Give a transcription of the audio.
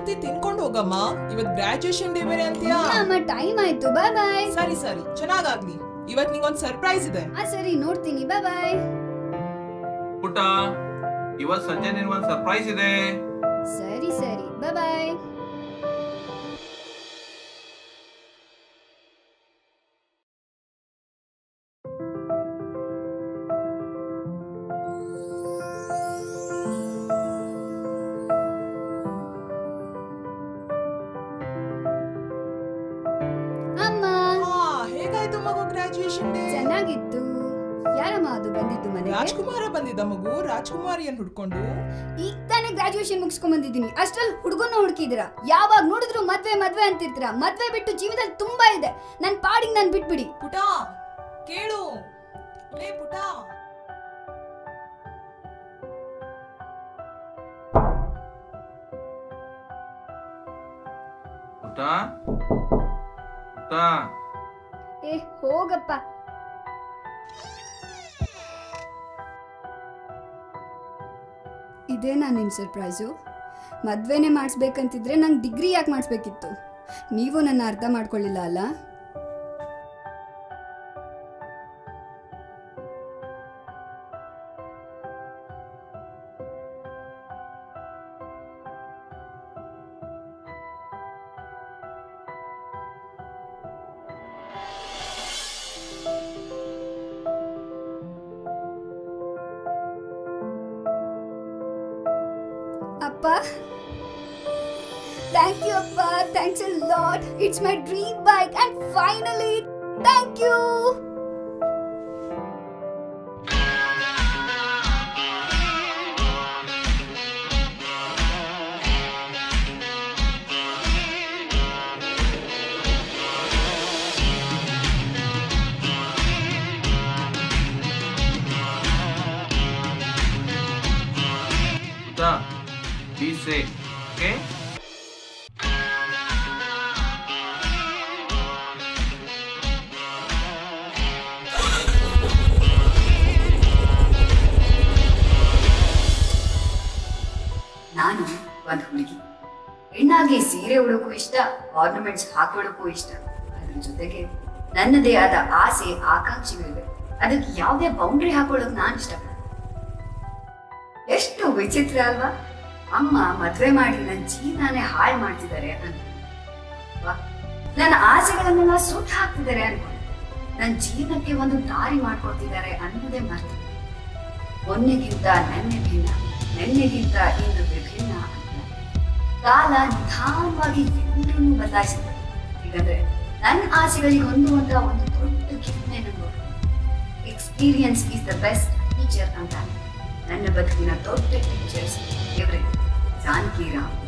ಪೂರ್ತಿ ತಿನ್ಕೊಂಡು ಹೋಗಮ್ಮ ಇವತ್ ಗ್ರಾಜುಯೇಷನ್ ಡೇ ಬೇರೆ ಅಂತೀಯಾ ಅಮ್ಮ ಟೈಮ್ ಆಯ್ತು ಬಾಯ್ ಬಾಯ್ ಸರಿ ಸರಿ ಚೆನ್ನಾಗಾಗ್ಲಿ ಇವತ್ ನಿಂಗೊಂದ್ ಸರ್ಪ್ರೈಸ್ ಇದೆ ಆ ಸರಿ ನೋಡ್ತೀನಿ ಬಾಯ್ ಬಾಯ್ ಪುಟ್ಟ ಇವತ್ ಸಂಜೆ ನಿನ್ಗೊಂದ್ ಸರ್ಪ್ರೈಸ್ ಇದೆ ಸರಿ ಸರಿ ಬಾಯ್ ಬಾಯ್ ಅಮ್ಮ ಹಾ ಹೇಗಾಯ್ತು ಮಗು ಗ್ರಾಜುಯೇಷನ್ ಡೇ ಚೆನ್ನಾಗಿತ್ತು ಯಾರಮ್ಮ ಅದು ಬಂದಿದ್ದು ಮನೆಗೆ ರಾಜ್ಕುಮಾರ ಬಂದಿದ್ದ ಮಗು ರಾಜ್ಕುಮಾರಿಯನ್ ಹುಡ್ಕೊಂಡು ಈಗ ತಾನೇ ಗ್ರಾಜುಯೇಷನ್ ಮುಗಿಸ್ಕೊಂಡ್ ಬಂದಿದ್ದೀನಿ ಅಷ್ಟ್ರಲ್ಲಿ ಹುಡುಗನ ಹುಡುಕಿದಿರಾ ಯಾವಾಗ ನೋಡಿದ್ರು ಮದ್ವೆ ಮದ್ವೆ ಅಂತಿರ್ತೀರಾ ಮದ್ವೆ ಬಿಟ್ಟು ಜೀವನದಲ್ಲಿ ತುಂಬಾ ಇದೆ ನನ್ ಪಾಡಿಗೆ ನನ್ ಬಿಟ್ಬಿಡಿ ಪುಟ ಕೇಳು ಲೇ ಪುಟ ಪುಟ್ಟ ಪುಟ್ಟ ಏ ಹೋಗಪ್ಪ ಇದೇನಾ ನಿನ್ ಸರ್ಪ್ರೈಸು ಮದ್ವೆನೇ ಮಾಡಿಸ್ಬೇಕಂತಿದ್ರೆ ನಂಗೆ ಡಿಗ್ರಿ ಯಾಕೆ ಮಾಡಿಸ್ಬೇಕಿತ್ತು ನೀವು ನನ್ನ ಅರ್ಥ ಮಾಡ್ಕೊಳ್ಳಿಲ್ಲ ಅಲ್ಲ ಅಪ್ಪ ಥ್ಯಾಂಕ್ ಯು ಅಪ್ಪ thanks a lot it's my dream bike and finally thank you ಪುಟ್ಟ ಬಿ ಸೇಫ್ ಓಕೆ ನಾನು ಒಂದು ಹುಡುಗಿ ಹೆಣ್ಣಾಗಿ ಸೀರೆ ಉಡೋಕ್ಕೂ ಇಷ್ಟ ಆರ್ನಮೆಂಟ್ಸ್ ಹಾಕೊಳ್ಳೋಕ್ಕೂ ಇಷ್ಟ ಅದ್ರ ಜೊತೆಗೆ ನನ್ನದೇ ಆದ ಆಸೆ ಆಕಾಂಕ್ಷೆಗಳಿವೆ ಅದಕ್ಕೆ ಯಾವುದೇ ಬೌಂಡ್ರಿ ಹಾಕೊಳ್ಳೋಕೆ ನಾನು ಇಷ್ಟಪಡ್ತೀನಿ ಎಷ್ಟು ವಿಚಿತ್ರ ಅಲ್ವಾ ಅಮ್ಮ ಮದ್ವೆ ಮಾಡಿ ನನ್ನ ಜೀವನನೇ ಹಾಳು ಮಾಡ್ತಿದ್ದಾರೆ ಅಂತ ವಾ, ನನ್ನ ಆಸೆಗಳನ್ನೆಲ್ಲ ಸುಟ್ಟು ಹಾಕ್ತಿದ್ದಾರೆ ಅನ್ಕೊಂಡೆ ನನ್ನ ಜೀವನಕ್ಕೆ ಒಂದು ದಾರಿ ಮಾಡ್ಕೊಡ್ತಿದ್ದಾರೆ ಅನ್ನೋದೇ ಮರ್ತು ಮೊನ್ನೆಗಿಂತ ನೆನ್ನೆ ಭಿನ್ನ ನೆನ್ನೆಗಿಂತ ಇಂದು ವಿಭಿನ್ನ ಅಂತ ಕಾಲ ನಿಧಾನವಾಗಿ ಎಲ್ಲರನ್ನೂ ಬದಲಾಯಿಸಿದೆ ಹೀಗಂದ್ರೆ ನನ್ನ ಆಸೆಗಳಿಗೆ ಹೊಂದುವಂತ ಒಂದು ದೊಡ್ಡ ಗಿಫ್ಟ್ನೇ ನಂಗೆ experience is the best teacher ಅಂತ ನನ್ನ ಬದುಕಿನ ದೊಡ್ಡ ಟೀಚರ್ಸ್ ಇವರೇ ಜಾನಕಿ ರಾಮ್